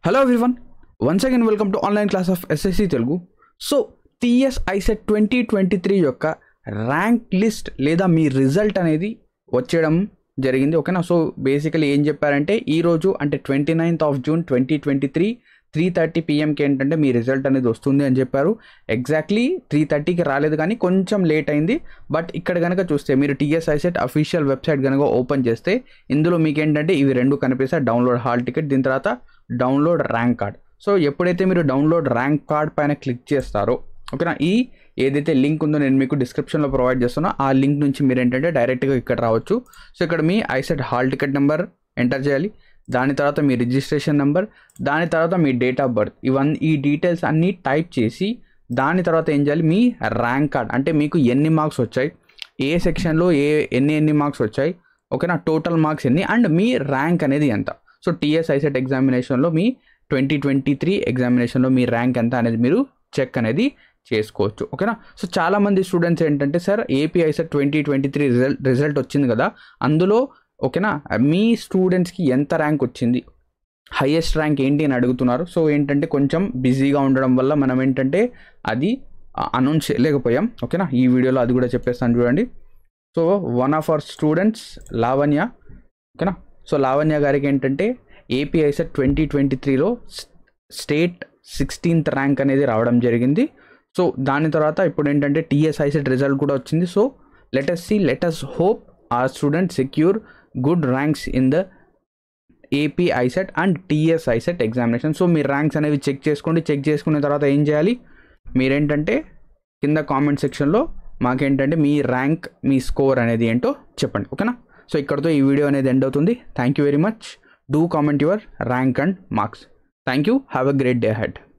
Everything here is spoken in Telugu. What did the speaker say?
hello everyone once again welcome to online class of SSC Telugu so TS ICET twenty twenty three యొక్క ర్యాంక్ లిస్ట్ లేదా మీ రిజల్ట్ అనేది వచ్చేయడం జరిగింది ఓకేనా సో బేసికలీ ఏం చెప్పారంటే ఈరోజు అంటే twenty ninth of June twenty twenty three three thirty పిఎంకి ఏంటంటే మీ రిజల్ట్ అనేది వస్తుంది అని చెప్పారు ఎగ్జాక్ట్లీ త్రీ థర్టీకి రాలేదు కానీ కొంచెం లేట్ అయింది బట్ ఇక్కడ కనుక చూస్తే మీరు టీఎస్ ఐసెట్ అఫీషియల్ వెబ్సైట్ కనుక ఓపెన్ చేస్తే ఇందులో మీకు ఏంటంటే ఇవి రెండు కనిపిస్తాయి డౌన్లోడ్ హాల్ టికెట్ దీని తర్వాత డౌన్లోడ్ ర్యాంక్ కార్డ్ సో ఎప్పుడైతే మీరు డౌన్లోడ్ ర్యాంక్ కార్డ్ పైన క్లిక్ చేస్తారో ఓకేనా ఈ ఏదైతే లింక్ ఉందో నేను మీకు డిస్క్రిప్షన్లో ప్రొవైడ్ చేస్తున్నా ఆ లింక్ నుంచి మీరు ఏంటంటే డైరెక్ట్గా ఇక్కడ రావచ్చు సో ఇక్కడ మీ ICET hall ticket number enter చేయాలి దాని తర్వాత మీ రిజిస్ట్రేషన్ నెంబర్ దాని తర్వాత మీ డేట్ ఆఫ్ బర్త్ ఇవన్నీ ఈ డీటెయిల్స్ అన్నీ టైప్ చేసి దాని తర్వాత ఏం చేయాలి మీ ర్యాంక్ కార్డ్ అంటే మీకు ఎన్ని మార్క్స్ వచ్చాయి ఏ సెక్షన్లో ఏ ఎన్ని ఎన్ని మార్క్స్ వచ్చాయి ఓకేనా టోటల్ మార్క్స్ ఎన్ని అండ్ మీ ర్యాంక్ అనేది ఎంత సో టీఎస్ ఐసెట్ ఎగ్జామినేషన్లో మీ ట్వంటీ ట్వంటీ త్రీ ఎగ్జామినేషన్లో మీ ర్యాంక్ ఎంత అనేది మీరు చెక్ అనేది చేసుకోవచ్చు ఓకేనా సో చాలామంది స్టూడెంట్స్ ఏంటంటే sir AP ICET twenty twenty three result result వచ్చింది కదా అందులో ఓకేనా మీ స్టూడెంట్స్కి ఎంత ర్యాంక్ వచ్చింది హైయెస్ట్ ర్యాంక్ ఏంటి అని అడుగుతున్నారు సో ఏంటంటే కొంచెం బిజీగా ఉండడం వల్ల మనం ఏంటంటే అది అనౌన్స్ చేయలేకపోయాం ఓకేనా ఈ వీడియోలో అది కూడా చెప్పేస్తాను చూడండి so one of our students Lavanya ఓకేనా సో లావణ్య గారికి ఏంటంటే ఏపీ ఐసెట్ ట్వంటీ ట్వంటీ త్రీలో స్టేట్ సిక్స్టీన్త్ ర్యాంక్ అనేది రావడం జరిగింది సో దాని తర్వాత ఇప్పుడు ఏంటంటే టీఎస్ ఐసెట్ రిజల్ట్ కూడా వచ్చింది so let us see let us hope our student secure good ranks in the AP ICET and TS ICET examination so మీ ర్యాంక్స్ అనేవి చెక్ చేసుకోండి చెక్ చేసుకున్న తర్వాత ఏం చేయాలి మీరేంటంటే కింద కామెంట్ సెక్షన్లో మాకేంటంటే మీ ర్యాంక్ మీ స్కోర్ అనేది ఏంటో చెప్పండి ఓకేనా సో ఇక్కడతో ఈ వీడియో అనేది ఎండ్ అవుతుంది thank you very much do comment your rank and marks thank you have a great day head